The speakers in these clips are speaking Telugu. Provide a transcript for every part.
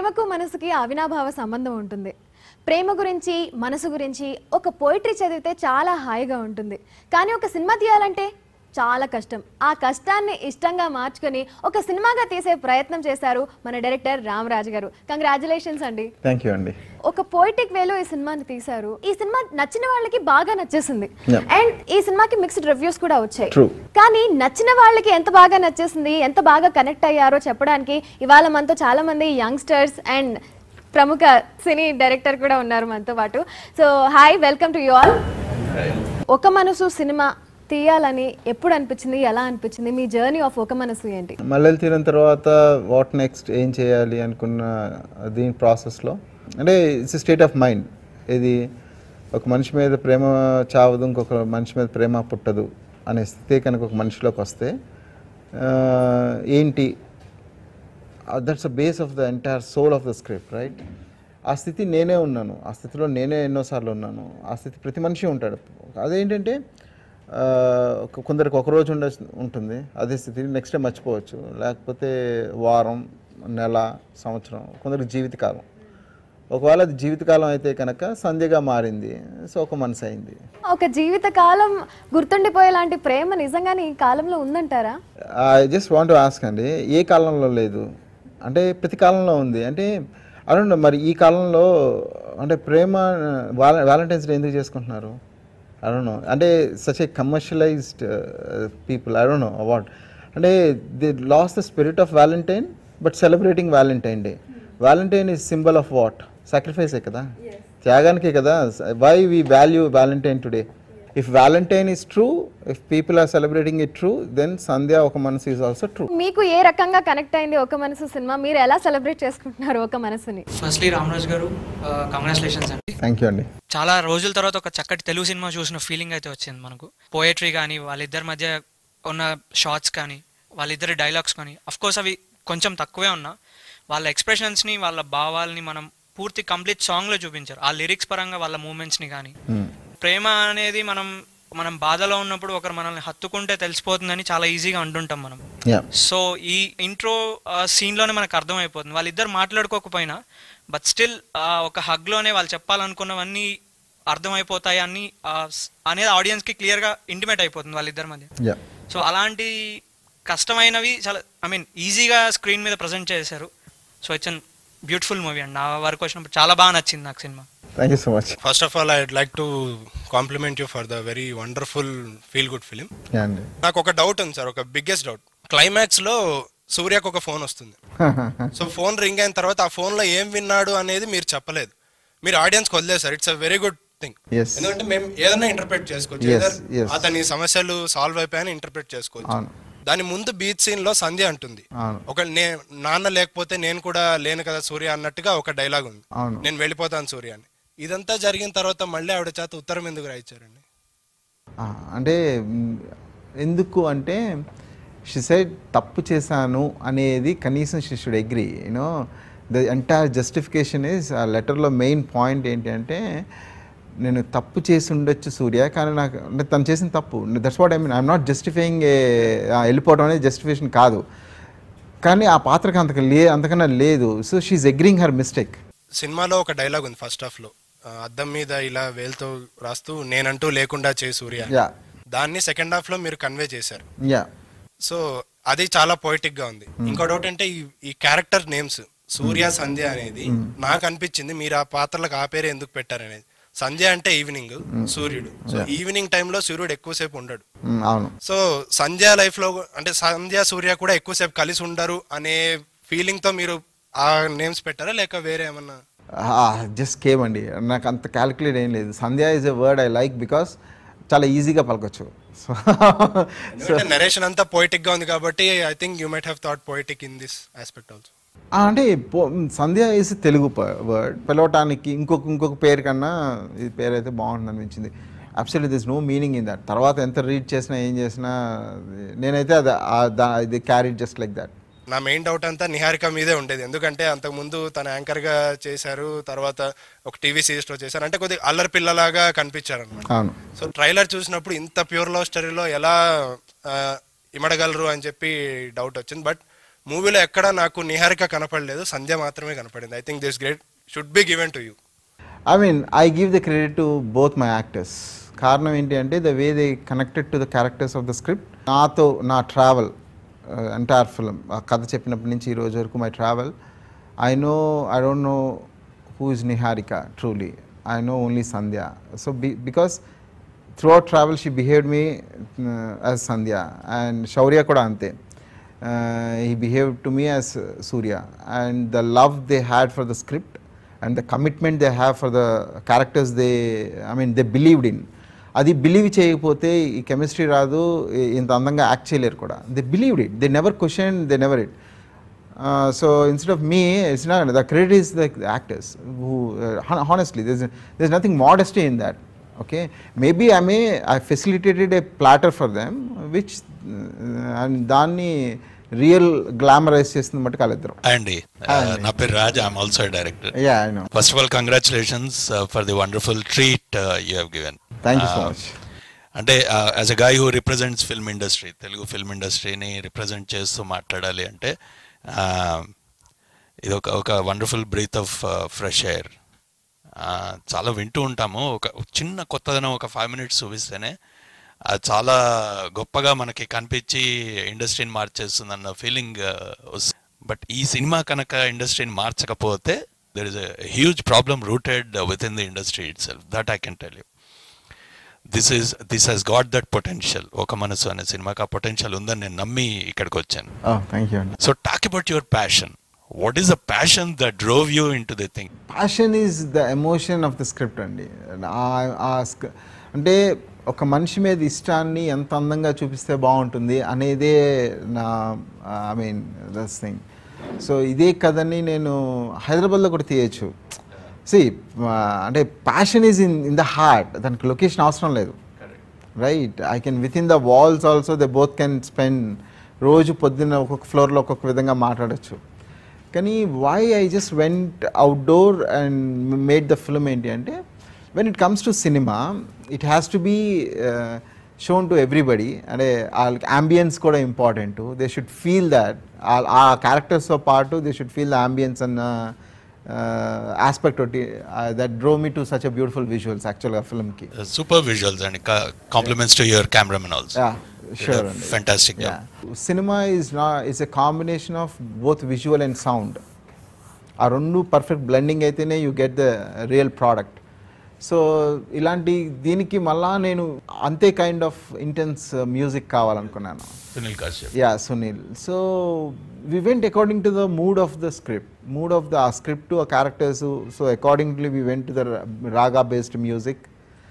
ప్రేమకు మనసుకి అవినాభావ సంబంధం ఉంటుంది ప్రేమ గురించి మనసు గురించి ఒక పోయిటరీ చదివితే చాలా హాయిగా ఉంటుంది కానీ ఒక సినిమా తీయాలంటే చాలా కష్టం ఆ కష్టాన్ని ఇష్టంగా మార్చుకొని ఒక సినిమాగా తీసే ప్రయత్నం చేశారు మన డైరెక్టర్ రామరాజు గారు కంగ్రాచులేషన్స్ అండి థ్యాంక్ యూ అండి ఒక పోయిటిక్ వేలో ఈ సినిమాని తీశారు ఈ సినిమా నచ్చిన వాళ్ళకి బాగా నచ్చేసింది Yeah. అండ్ ఈ సినిమాకి మిక్స్డ్ రివ్యూస్ కూడా వచ్చాయి True. కానీ నచ్చిన వాళ్ళకి ఎంత బాగా నచ్చేసింది ఎంత బాగా కనెక్ట్ అయ్యారో చెప్పడానికి ఇవాళ మనతో చాలా మంది యంగ్స్టర్స్ అండ్ ప్రముఖ సినీ డైరెక్టర్ కూడా ఉన్నారు మనతో పాటు so hi welcome to you all Oka Manasu cinema తీయాలని ఎప్పుడు అనిపించింది ఎలా అనిపించింది మీ జర్నీ ఆఫ్ ఒక మనసు ఏంటి మల్లెలు తీరిన తర్వాత వాట్ నెక్స్ట్ ఏం చేయాలి అనుకున్న దీని ప్రాసెస్లో అంటే ఇట్స్ స్టేట్ ఆఫ్ మైండ్ ఇది ఒక మనిషి మీద ప్రేమ చావదు ఇంకొక మనిషి మీద ప్రేమ పుట్టదు అనే స్థితి కనుక ఒక మనిషిలోకి వస్తే ఆ, ఏంటి that's a base of the entire soul of the script right ఆ స్థితి నేనే ఉన్నాను ఆ స్థితిలో నేనే ఎన్నోసార్లు ఉన్నాను ఆ స్థితి ప్రతి మనిషి ఉంటాడు అదేంటంటే ఆ, ఒక- కొందరికి ఒక రోజు ఉండే ఉంటుంది అదే స్థితి నెక్స్ట్ డే మర్చిపోవచ్చు లేకపోతే వారం నెల సంవత్సరం కొందరికి జీవితకాలం ఒకవేళ అది జీవితకాలం అయితే కనుక సంధ్యగా మారింది సో ఒక మనసు అయింది ఒక జీవిత కాలం గుర్తుండిపోయేలాంటి ప్రేమ నిజంగానే ఈ కాలంలో ఉందంటారా ఐ జస్ట్ వాంట్ ఆస్క్ అండి ఏ కాలంలో లేదు అంటే ప్రతి కాలంలో ఉంది అంటే అరుణ్ మరి ఈ కాలంలో అంటే ప్రేమ వ్యాలంటైన్స్ డే ఎందుకు చేసుకుంటున్నారు ఐ డోంట్ నో అంటే such a commercialised people I don't know award అంటే the loss the spirit of Valentine but celebrating Valentine Day Valentine is symbol of what సాక్రిఫైసే కదా త్యాగానికే కదా why we value Valentine today if Valentine is true if people are celebrating it true then Sandhya Oka Manasu is also true మీకు ఏ రకంగా కనెక్ట్ అయింది ఒక మనసు సినిమా మీరు ఎలా సెలబ్రేట్ చేసుకుంటున్నారు ఒక మనసుని ఫస్ట్లీ రామరాజ్ గారు కంగ్రాచులేషన్స్ అండి థ్యాంక్ యూ అండి చాలా రోజుల తర్వాత ఒక చక్కటి తెలుగు సినిమా చూసిన ఫీలింగ్ అయితే వచ్చింది మనకు పోయట్రీ కానీ వాళ్ళిద్దరి మధ్య ఉన్న షార్ట్స్ కానీ వాళ్ళిద్దరి డైలాగ్స్ కానీ అఫ్ కోర్స్ అవి కొంచెం తక్కువే ఉన్నా వాళ్ళ ఎక్స్ప్రెషన్స్ని వాళ్ళ భావాల్ని మనం పూర్తి కంప్లీట్ సాంగ్లో చూపించారు ఆ లిరిక్స్ పరంగా వాళ్ళ మూమెంట్స్ని కానీ ప్రేమ అనేది మనం మనం బాధలో ఉన్నప్పుడు ఒకరు మనల్ని హత్తుకుంటే తెలిసిపోతుందని చాలా ఈజీగా అంటుంటాం మనం యా సో ఈ ఇంట్రో సీన్లోనే మనకు అర్థమైపోతుంది వాళ్ళిద్దరు మాట్లాడుకోకపోయినా బట్ స్టిల్ ఒక హగ్లోనే వాళ్ళు చెప్పాలనుకున్నవన్నీ అర్థమైపోతాయి అని ఆ, స్- అనేది ఆడియన్స్కి క్లియర్గా ఇంటిమేట్ అయిపోతుంది వాళ్ళిద్దరి మధ్య యా సో అలాంటి కష్టమైనవి చాలా ఐ మీన్ ఈజీగా స్క్రీన్ మీద ప్రజెంట్ చేశారు so it's an beautiful movie అండి నా వరకు వచ్చినప్పుడు చాలా బాగా నచ్చింది నాకు సినిమా thank you so much First of all, I'd like to compliment you for the very wonderful feel good film. Yeah అండి నాకు ఒక డౌట్ ఉంది సార్ ఒక బిగ్గెస్ట్ డౌట్ క్లైమాక్స్ లో సూర్యకు ఒక ఫోన్ వస్తుంది సో ఫోన్ రింగ్ అయిన తర్వాత ఆ ఫోన్ లో ఏం విన్నాడు అనేది మీరు చెప్పలేదు మీరు ఆడియన్స్ వదిలేసారు it's a very good thing Yes. ఎందుకంటే మేము ఏదైనా ఇంటర్ప్రిట్ చేసుకోవచ్చు Yes, Either yes. అతని సమస్యలు సాల్వ్ అయిపోయాయని ఇంటర్ప్రిట్ చేసుకోవచ్చు అవును. దాని ముందు బీచ్ సీన్ లో సంధ్య అంటుంది అవును. ఒక నే నాన్న లేకపోతే నేను కూడా లేను కదా సూర్య అన్నట్టుగా ఒక డైలాగ్ ఉంది అవును. నేను వెళ్ళిపోతాను సూర్య అని ఇదంతా జరిగిన తర్వాత మళ్ళీ ఆవిడ చేత ఉత్తరం ఎందుకు రాయించారండి ఆ, అంటే మ్, ఎందుకు అంటే షి సైడ్ తప్పు చేశాను అనేది కనీసం she should agree you know the entire justification is ఆ లెటర్లో మెయిన్ పాయింట్ ఏంటి అంటే నేను తప్పు చేసి ఉండొచ్చు సూర్య కానీ నాకు అంటే తను చేసిన తప్పు that's what I mean I'm not justifying వెళ్ళిపోవడం అనేది జస్టిఫికేషన్ కాదు కానీ ఆ పాత్రకి అంతకు లే అంతకన్నా లేదు so she agreeing her mistake సినిమాలో ఒక డైలాగ్ ఉంది ఫస్ట్ హాఫ్ లో ఆ, అద్దం మీద ఇలా వేలుతో రాస్తూ నేనంటూ లేకుండా చే సూర్య అని. యా దాన్ని సెకండ్ హాఫ్ లో మీరు కన్వే చేశారు యా సో అది చాలా పోయిటిక్ గా ఉంది ఇంకో డౌట్ అంటే ఈ- ఈ క్యారెక్టర్ నేమ్స్ సూర్య సంధ్య అనేది నాకు అనిపించింది మీరు ఆ పాత్రలకు ఆ పేరు ఎందుకు పెట్టారనేది సంధ్య అంటే ఈవినింగ్ సూర్యుడు సో ఈవినింగ్ టైంలో సూర్యుడు ఎక్కువసేపు ఉండడు అవును సో సంధ్య లైఫ్ లో అంటే సంధ్య సూర్య కూడా ఎక్కువసేపు కలిసి ఉండరు అనే ఫీలింగ్ తో మీరు ఆ నేమ్స్ పెట్టారా లేక వేరే ఏమన్నా జస్ట్ కేమ్ అండి నాకు అంత క్యాలిక్యులేట్ ఏం లేదు Sandhya is a word I like because చాలా ఈజీగా పలకొచ్చు సో ఎందుకంటే నరేషన్ అంతా పోయిటిక్ గా ఉంది కాబట్టి I think you might have thought poetic in this aspect also అంటే పో- సంధ్య ఇస్ తెలుగు వర్డ్ పిలవటానికి ఇంకొక ఇంకొక పేరు కన్నా ఈ పేరు అయితే బాగుంటుంది అనిపించింది absolute this no meaning in that తర్వాత ఎంత రీడ్ చేసినా ఏం చేసినా నేనైతే అది ఆ- దా- ఇది క్యారీ జస్ట్ లైక్ దట్ నా మెయిన్ డౌట్ అంతా నిహారిక మీదే ఉండేది ఎందుకంటే అంతకు ముందు తన యాంకర్ గా చేశారు తర్వాత ఒక టీవీ సిరీస్ లో చేశారు అంటే కొద్దిగా అల్లరి పిల్లలాగా కనిపించారు అనమాట అవును సో ట్రైలర్ చూసినప్పుడు ఇంత ప్యూర్ లవ్ స్టోరీలో ఎలా ఆ, ఇమడగలరు అని చెప్పి డౌట్ వచ్చింది బట్ మూవీలో ఎక్కడ నాకు నిహారిక కనపడలేదు సంధ్య మాత్రమే కనపడింది I think this great should be given to you I mean I give the credit to both my actors కారణం ఏంటి అంటే the way they connected to the characters of the script నాతో నా ట్రావెల్ ఎంటైర్ ఫిల్మ్ ఆ కథ చెప్పినప్పటి నుంచి ఈ రోజు వరకు my travel I know I don't know who is Niharika truly I know only Sandhya so be because throughout travel she behaved me as Sandhya and Shaurya కూడా అంతే he behave to me as Surya and the love they had for the script and the commitment they have for the characters they I mean they believed in అది బిలీవ్ చేయకపోతే ఈ కెమిస్ట్రీ రాదు ఈ- ఇంత అందంగా యాక్ట్ చేయలేరు కూడా they believed it they never question they never it so instead of me it's not the credit is the actors who honestly this this nothing modesty in that okay maybe I may I facilitated a platter for them which and దాన్ని రియల్ గ్లామరైజ్ చేస్తుంది మటుకు వాళ్ళిద్దరం అండి నా పేరు Raj I'm also director yeah I know first of all congratulations for the wonderful treat you have given thank you so much అంటే as a guy who represents film industry Telugu film ఇండస్ట్రీని రిప్రజెంట్ చేస్తూ మాట్లాడాలి అంటే uh, ఇది ఒక ఒక wonderful breath of fresh air చాలా వింటూ ఉంటాము ఒక ఒక చిన్న కొత్తదనం ఒక ఫైవ్ మినిట్స్ చూపిస్తేనే అది చాలా గొప్పగా మనకి కనిపించి ఇండస్ట్రీని మార్చేస్తుంది అన్న ఫీలింగ్ వస్తుంది బట్ ఈ సినిమా కనుక ఇండస్ట్రీని మార్చకపోతే there is a huge problem rooted within the industry itself that I can tell you this is this he's got that potential Oka Manasu అనే సినిమాకి ఆ పొటెన్షియల్ ఉందని నేను నమ్మి ఇక్కడికి వచ్చాను థ్యాంక్ యూ అండి so talk about your passion what is the passion that drove you into the thing passion is the emotion of the script అండి ఆ- ఆ స్క్- అంటే ఒక మనిషి మీద ఇష్టాన్ని ఎంత అందంగా చూపిస్తే బాగుంటుంది అనేదే నా I mean this thing so ఇదే కథని నేను హైదరాబాద్లో కూడా తీయచ్చు సి అంటే passion is in in the heart దానికి లొకేషన్ అవసరం లేదు right I can within the walls also they both can spend రోజు పొద్దున్న ఒక్కొక్క ఫ్లోర్లో ఒక్కొక్క విధంగా మాట్లాడచ్చు కానీ why I just went outdoor and made the film ఏంటి అంటే when it comes to cinema it has to be shown to everybody అంటే వాళ్ళకి అంబియన్స్ కూడా important they should feel that ఆ క్యారెక్టర్స్తో పాటు they should feel the ambience అన్న ఆస్పెక్ట్ ఒకటి that drew me to such a beautiful visuals యాక్చువల్గా ఫిల్మ్కి super visuals and compliments to your cameraman also Yeah, sure. అండి. Fantastic Yeah. Cinema is not is a combination of both visual and sound. ఆ రెండు పర్ఫెక్ట్ బ్లెండింగ్ అయితేనే you get the real product so ఇలాంటి దీనికి మళ్ళా నేను అంతే కైండ్ ఆఫ్ ఇంటెన్స్ మ్యూజిక్ కావాలనుకున్నాను Sunil Kashyap yeah Sunil so we went according to the mood of the script mood of the uh script ఆ characters so accordingly we went to the raga based music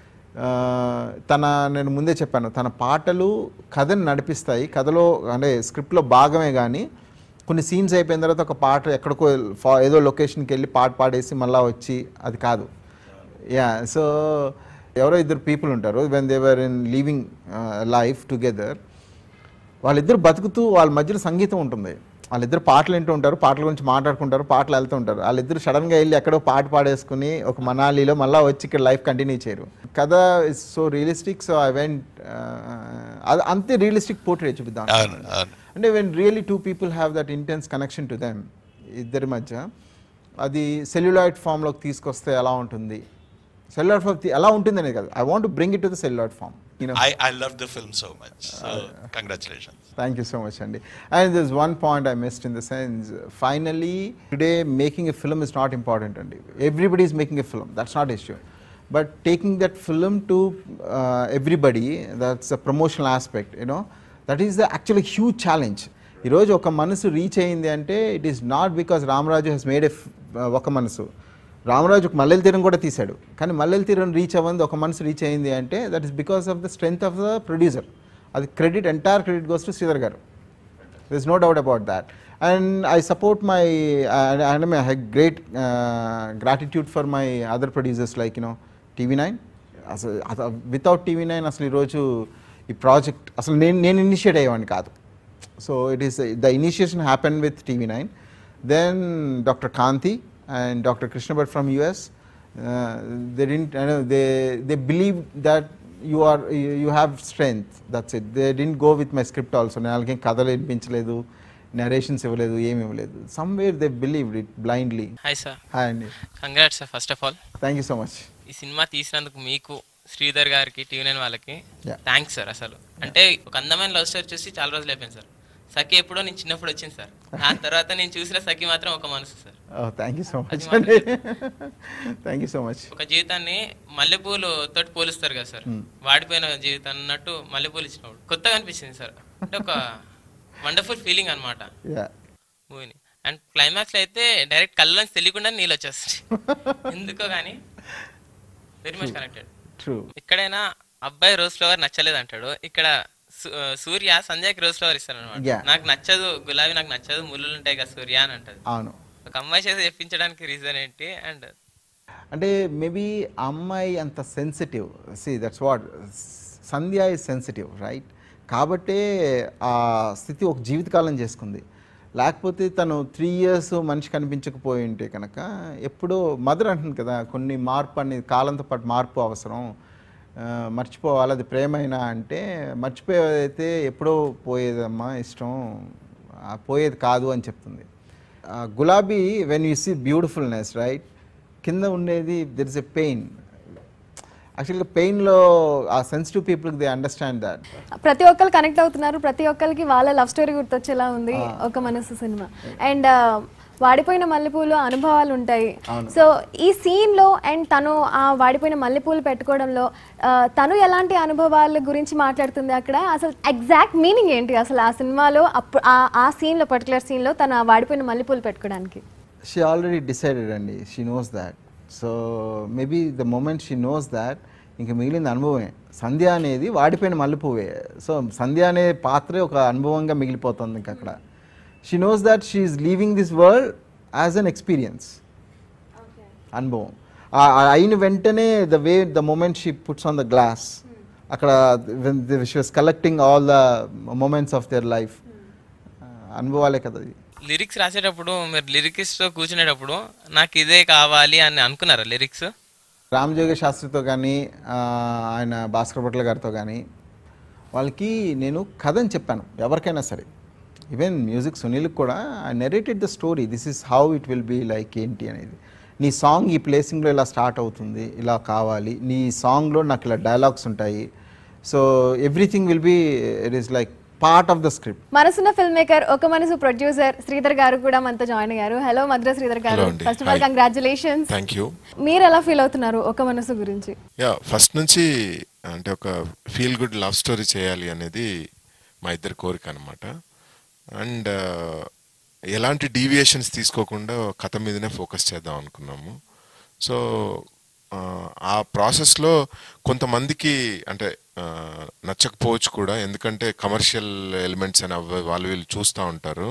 తన నేను ముందే చెప్పాను తన పాటలు కథని నడిపిస్తాయి కథలో అంటే స్క్రిప్ట్లో భాగమే కానీ కొన్ని సీన్స్ అయిపోయిన తర్వాత ఒక పాట ఎక్కడికో ఫా- ఏదో లొకేషన్కి వెళ్ళి పాట పాడేసి మళ్ళీ వచ్చి అది కాదు యా సో ఎవరో ఇద్దరు పీపుల్ ఉంటారు when they're in living life together వాళ్ళిద్దరు బతుకుతూ వాళ్ళ మధ్యలో సంగీతం ఉంటుంది వాళ్ళిద్దరు పాటలు వింటూ ఉంటారు పాటల గురించి మాట్లాడుకుంటారు పాటలు వెళ్తూ ఉంటారు వాళ్ళిద్దరు సడన్గా వెళ్ళి ఎక్కడో పాట పాడేసుకుని ఒక మనాలిలో మళ్ళీ వచ్చి ఇక్కడ లైఫ్ కంటిన్యూ చేయరు కథ is so realistic so I went అది అంతే రియలిస్టిక్ పోర్ట్రేట్ చూపిద్దాం అవును, అవును. అంటే when really two people have that intense connection to them ఇద్దరి మధ్య అది సెల్యులాయిడ్ ఫామ్లోకి తీసుకొస్తే ఎలా ఉంటుంది సెల్యులాయిడ్ ఫామ్ ఎలా ఉంటుంది అనేది కాదు I want bring it to the celluloid form you know I I love the film so much so congratulations Thank you so much, Andy. And there's one point I missed in the sense, finally, today making a film is not important, Andy. Everybody is making a film, that's not issue. But taking that film to uh, everybody, that's a promotional aspect, you know, that is the actually huge challenge. ఈరోజు ఒక మనసు రీచ్ అయింది అంటే it is not because Ramaraju he's made a Oka Manasu Ramaraju ఒక మల్లెల తీరం కూడా తీశాడు కానీ మల్లెల తీరం రీచ్ అవ్వంది ఒక మనసు రీచ్ అయింది అంటే that is because of the strength of the producer అది credit entire credit goes to Sridhar garu there is no doubt about that and i support my uh, and i have great uh, gratitude for my other producers like you know tv9 అసలు వితౌట్ టీవీ నైన్ అసలు ఈరోజు ఈ ప్రాజెక్ట్ అసలు నేను నేను ఇనిషియేట్ అయ్యేవాడిని కాదు so it is the initiation happen with TV nine then doctor Kanti and doctor Krishna Bhat from US they didn't they they believe that you are you have strength that's it they didn't go with my script also నేను వాళ్ళకి కథలు వినిపించలేదు నరేషన్స్ ఇవ్వలేదు ఏమి ఇవ్వలేదు somewhere they believe it blindly hi sir hi అండి congrats sir first of all thank you so much ఈ సినిమా తీసినందుకు మీకు శ్రీధర్ గారికి టీవీ నైన్ వాళ్ళకి Yeah. థ్యాంక్స్ సార్ అసలు అంటే ఒక అందమైన లవ్ స్టోరీ చూసి చాలా రోజులు అయిపోయింది సార్ సఖి ఎప్పుడో నేను చిన్నప్పుడు వచ్చింది సార్ దాని తర్వాత నేను చూసిన సఖి మాత్రం Oka Manasu sir thank you so much అది అండి థ్యాంక్ యూ సో మచ్ ఒక జీవితాన్ని మల్లెపూలు తోటి పోలుస్తారు కదా సార్ వాడిపోయిన జీవితం అన్నట్టు మల్లెపూలు ఇచ్చినప్పుడు కొత్తగా అనిపించింది సార్ అంటే ఒక వండర్ఫుల్ ఫీలింగ్ అనమాట యా మూవీని అండ్ క్లైమాక్స్ లో అయితే డైరెక్ట్ కళ్ళలోంచి తెలియకుండా నీళ్ళు వచ్చేస్తాయి ఎందుకో కానీ వెరీ మచ్ కనెక్టెడ్ ట్రూ ఎక్కడైనా అబ్బాయి రోజ్ ఫ్లవర్ నచ్చలేదు అంటాడు ఇక్కడ సు- ఆ, సూర్య సంధ్యకి రోజ్ ఫ్లవర్ ఇస్తాడు అనమాట Yeah. నాకు నచ్చదు గులాబీ నాకు నచ్చదు ముళ్ళు ఉంటాయి కదా సూర్య అని అంటది అవును ఒక అమ్మాయి చేసి చెప్పించడానికి రీజన్ ఏంటి అండ్ అంటే మేబీ అమ్మాయి అంత sensitive see that's what Sandhya is sensitive right కాబట్టే ఆ స్థితి ఒక జీవితకాలం చేసుకుంది లేకపోతే తను త్రీ ఇయర్స్ మనిషి కనిపించకపోయి ఉంటే కనుక ఎప్పుడో మదర్ అంటుంది కదా కొన్ని మార్పు అనేది కాలంతో పాటు మార్పు అవసరం ఆ, మర్చిపోవాలి అది ప్రేమైనా అంటే మర్చిపోయేదైతే ఎప్పుడో పోయేదమ్మా ఇష్టం ఆ, పోయేది కాదు అని చెప్తుంది ఆ, గులాబీ when you see beautifulness right కింద ఉండేది దెర్ ఇస్ ఎ పెయిన్ యాక్చువల్గా పెయిన్లో ఆ సెన్సిటివ్ పీపుల్కి దే అండర్స్టాండ్ దాట్ ప్రతి ఒక్కరు కనెక్ట్ అవుతున్నారు ప్రతి ఒక్కరికి వాళ్ళ లవ్ స్టోరీ గుర్తొచ్చేలా ఉంది ఒక మనసు సినిమా అండ్ వాడిపోయిన మల్లెపూలు అనుభవాలు ఉంటాయి సో ఈ సీన్ లో అండ్ తను ఆ వాడిపోయిన మల్లెపూలు పెట్టుకోవడంలో ఆ, తను ఎలాంటి అనుభవాల గురించి మాట్లాడుతుంది అక్కడ అసలు ఎగ్జాక్ట్ మీనింగ్ ఏంటి అసలు ఆ సినిమాలో అప్పుడు ఆ ఆ సీన్ లో పర్టికులర్ సీన్ లో తను ఆ వాడిపోయిన మల్లెపూలు పెట్టుకోవడానికి షీ ఆల్రెడీ డిసైడెడ్ అండి she knows that so maybe the moment she knows that ఇంకా మిగిలింది అనుభవమే సంధ్య అనేది వాడిపోయిన మల్లెపువ్వే సో సంధ్య అనే పాత్రే ఒక అనుభవంగా మిగిలిపోతుంది ఇంక అక్కడ she knows that she is leaving this world as an experience అనుభవం ఆ- ఆ అయిన వెంటనే the way the moment she puts on the glass అక్కడ she was collecting all the moments of their life అనుభవాలే కదా ఇది లిరిక్స్ రాసేటప్పుడు మీరు లిరిక్స్ తో కూర్చునేటప్పుడు నాకు ఇదే కావాలి అని అనుకున్నారా లిరిక్స్ రామజోగ శాస్త్రితో కానీ ఆ, ఆయన భాస్కర్ భట్ల గారితో కానీ వాళ్ళకి నేను కథని చెప్పాను ఎవరికైనా సరే ఈవెన్ మ్యూజిక్ సునీల్కి కూడా I narrated the story this is how it will be like ఏంటి అనేది నీ సాంగ్ ఈ ప్లేసింగ్లో ఇలా స్టార్ట్ అవుతుంది ఇలా కావాలి నీ సాంగ్లో నాకు ఇలా డైలాగ్స్ ఉంటాయి so everything will be it is like part of the script మనసున్న film maker Oka Manasu producer Sridhar గారు కూడా మనతో జాయిన్ అయ్యారు హలో మధుర శ్రీధర్ గారు Hello అండి. First of all Hi. Congratulations thank you మీరు ఎలా ఫీల్ అవుతున్నారు ఒక మనసు గురించి యా ఫస్ట్ నుంచి అంటే ఒక ఫీల్ గుడ్ లవ్ స్టోరీ చేయాలి అనేది మా ఇద్దరి కోరిక అనమాట అండ్ ఎలాంటి డీవియేషన్స్ తీసుకోకుండా కథ మీదనే ఫోకస్ చేద్దాం అనుకున్నాము సో ఆ ప్రాసెస్లో కొంతమందికి అంటే ఆ, నచ్చకపోవచ్చు కూడా ఎందుకంటే కమర్షియల్ ఎలిమెంట్స్ అని అవి వాళ్ళు వీళ్ళు చూస్తూ ఉంటారు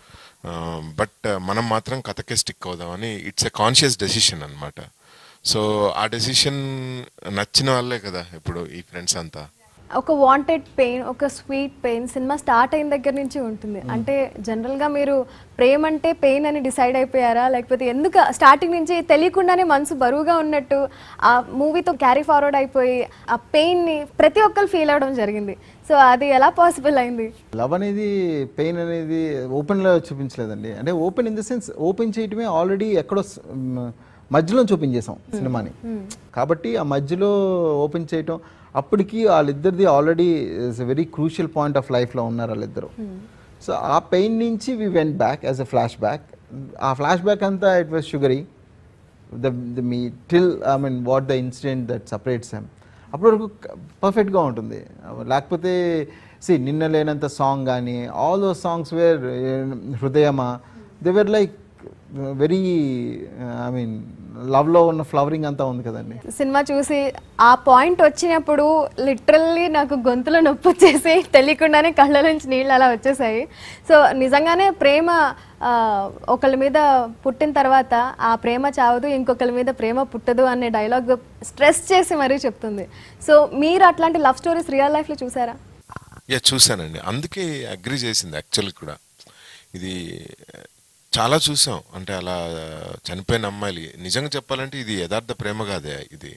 బట్ మనం మాత్రం కథకే స్టిక్ అవుదామని ఇట్స్ ఎ కాన్షియస్ డెసిషన్ అనమాట సో ఆ డెసిషన్ నచ్చిన వాళ్ళే కదా ఇప్పుడు ఈ ఫ్రెండ్స్ అంతా ఒక వాంటెడ్ పెయిన్ ఒక స్వీట్ పెయిన్ సినిమా స్టార్ట్ అయిన దగ్గర నుంచి ఉంటుంది అంటే జనరల్ గా మీరు ప్రేమ అంటే పెయిన్ అని డిసైడ్ అయిపోయారా లేకపోతే ఎందుకు స్టార్టింగ్ నుంచి తెలియకుండానే మనసు బరువుగా ఉన్నట్టు ఆ మూవీతో క్యారీ ఫార్వర్డ్ అయిపోయి ఆ పెయిన్ ని ప్రతి ఒక్కరు ఫీల్ అవడం జరిగింది సో అది ఎలా పాసిబుల్ అయింది లవ్ అనేది పెయిన్ అనేది ఓపెన్లో చూపించలేదండి అంటే open in the sense open చేయటమే ఆల్రెడీ ఎక్కడో స- మ్, మధ్యలో చూపించేసాం సినిమాని కాబట్టి ఆ మధ్యలో ఓపెన్ చేయటం అప్పటికి వాళ్ళిద్దరిది already is very crucial point of లైఫ్లో ఉన్నారు వాళ్ళిద్దరు సో ఆ పెయిన్ నుంచి we went back as a flash back ఆ ఫ్లాష్ బ్యాక్ అంతా it was sugary the the me till I mean what the incident that separates them అప్పటి వరకు పర్ఫెక్ట్గా ఉంటుంది లేకపోతే సి నిన్న లేనంత సాంగ్ కానీ ఆల్ దోస్ సాంగ్స్ వేర్ హృదయమా they were like very I mean లవ్లో ఉన్న ఫ్లవరింగ్ అంతా ఉంది కదండి సినిమా చూసి ఆ పాయింట్ వచ్చినప్పుడు లిటరల్లీ నాకు గొంతులో నొప్పి వచ్చేసి తెలియకుండానే కళ్ళ నుంచి నీళ్ళు అలా వచ్చేసాయి సో నిజంగానే ప్రేమ ఆ, ఒకళ్ళ మీద పుట్టిన తర్వాత ఆ ప్రేమ చావదు ఇంకొకరి మీద ప్రేమ పుట్టదు అనే డైలాగ్ స్ట్రెస్ చేసి మరీ చెప్తుంది సో మీరు అట్లాంటి లవ్ స్టోరీస్ రియల్ లైఫ్లో చూసారా యా చూశానండి అందుకే అగ్రి చేసింది యాక్చువల్లీ కూడా ఇది చాలా చూసాం అంటే అలా చనిపోయిన అమ్మాయిలు నిజంగా చెప్పాలంటే ఇది యథార్థ ప్రేమ కాదే ఇది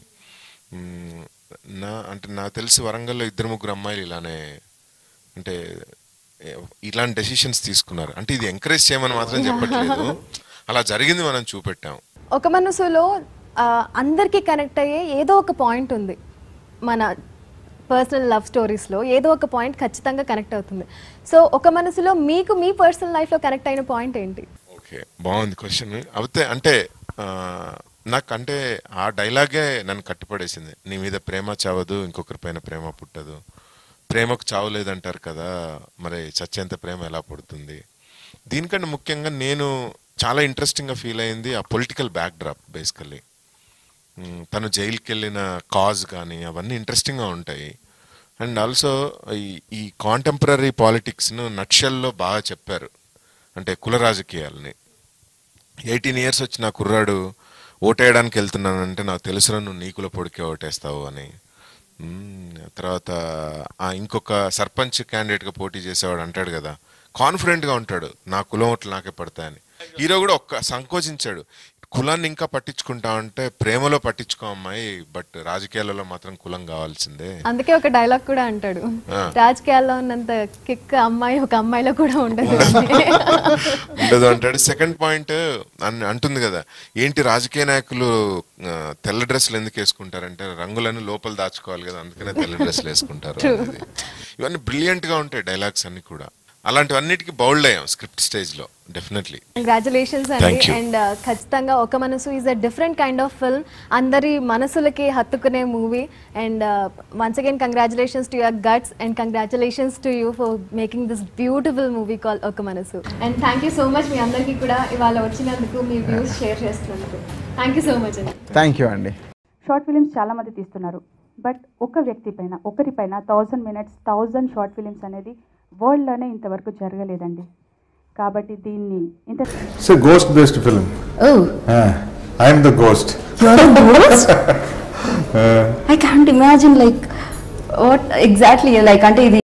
మ్మ్, నా అంటే నాకు తెలిసి వరంగల్లో ఇద్దరు ముగ్గురు అమ్మాయిలు ఇలానే అంటే ఇలాంటి డెసిషన్స్ తీసుకున్నారు అంటే ఇది ఎంకరేజ్ చేయమని మాత్రం చెప్పట్లేదు అలా జరిగింది మనం చూపెట్టాం ఒక మనసులో ఆ, అందరికీ కనెక్ట్ అయ్యే ఏదో ఒక పాయింట్ ఉంది మన పర్సనల్ లవ్ స్టోరీస్లో ఏదో ఒక పాయింట్ ఖచ్చితంగా కనెక్ట్ అవుతుంది సో ఒక మనసులో మీకు మీ పర్సనల్ లైఫ్లో కనెక్ట్ అయిన పాయింట్ ఏంటి ఓకే బాగుంది క్వశ్చన్ అయితే అంటే ఆ, నాకు అంటే ఆ డైలాగే నన్ను కట్టిపడేసింది నీ మీద ప్రేమ చావదు ఇంకొకరి పైన ప్రేమ పుట్టదు ప్రేమకు చావు లేదంటారు కదా మరి చచ్చేంత ప్రేమ ఎలా పుడుతుంది దీనికంటే ముఖ్యంగా నేను చాలా ఇంట్రెస్టింగ్గా ఫీల్ అయింది ఆ పొలిటికల్ బ్యాక్ డ్రాప్ బేసికల్లీ తను జైలుకి వెళ్ళిన కాజ్ కానీ అవన్నీ ఇంట్రెస్టింగ్గా ఉంటాయి అండ్ ఆల్సో ఈ ఈ కాంటెంపరీ పాలిటిక్స్ను నక్షల్లో బాగా చెప్పారు అంటే కుల రాజకీయాలని ఎయిటీన్ ఇయర్స్ వచ్చిన కుర్రాడు ఓటేయడానికి వెళ్తున్నానంటే నాకు తెలుసురా నువ్వు నీ కుల పొడికే ఓటేస్తావు అని మ్మ్. తర్వాత ఆ ఇంకొక సర్పంచ్ క్యాండిడేట్గా పోటీ చేసేవాడు అంటాడు కదా కాన్ఫిడెంట్గా ఉంటాడు నా కులం ఓట్లు నాకే పడతాయని హీరో కూడా ఒక్క సంకోచించాడు కులాన్ని ఇంకా పట్టించుకుంటా అంటే ప్రేమలో పట్టించుకో అమ్మాయి బట్ రాజకీయాలలో మాత్రం కులం కావాల్సిందే అందుకే ఒక డైలాగ్ కూడా అంటాడు ఆ. రాజకీయాల్లో ఉన్నంత కిక్ అమ్మాయి ఒక అమ్మాయిలో కూడా ఉండదు ఉండదు అంటాడు సెకండ్ పాయింట్ అంటుంది కదా ఏంటి రాజకీయ నాయకులు ఆ, తెల్ల డ్రెస్సులు ఎందుకు వేసుకుంటారంటే రంగులను లోపల దాచుకోవాలి కదా అందుకనే తెల్ల డ్రెస్సులు వేసుకుంటారు అనేది. ఇవన్నీ బ్రిలియంట్ గా ఉంటాయి డైలాగ్స్ అన్ని కూడా అలాంటివన్నిటికీ బౌల్డ్ అయ్యాం స్క్రిప్ట్ స్టేజ్ లో డెఫినెట్లీ కంగ్రాచులేషన్స్ అండి Thank you. అండ్ ఖచ్చితంగా Oka Manasu is a different kind of film అందరి మనసులకి హత్తుకునే movie and once again congratulations to your guts and congratulations to you for making this beautiful movie call Oka Manasu and thank you so much మీ అందరికీ కూడా ఇవాళ వచ్చినందుకు మీ వ్యూస్ షేర్ చేస్తున్నందుకు థ్యాంక్ యూ సో మచ్ అండి థ్యాంక్ యూ అండి షార్ట్ ఫిలిమ్స్ చాలామంది తీస్తున్నారు బట్ ఒక వ్యక్తి పైన ఒకరిపైన thousand minutes thousand short films అనేది వరల్డ్లోనే ఇంతవరకు జరగలేదండి కాబట్టి దీన్ని ఇంత It's a ghost based film. Oh, Ah, I'm the ghost. you're a ghost? I can't imagine like what exactly like అంటే ఇది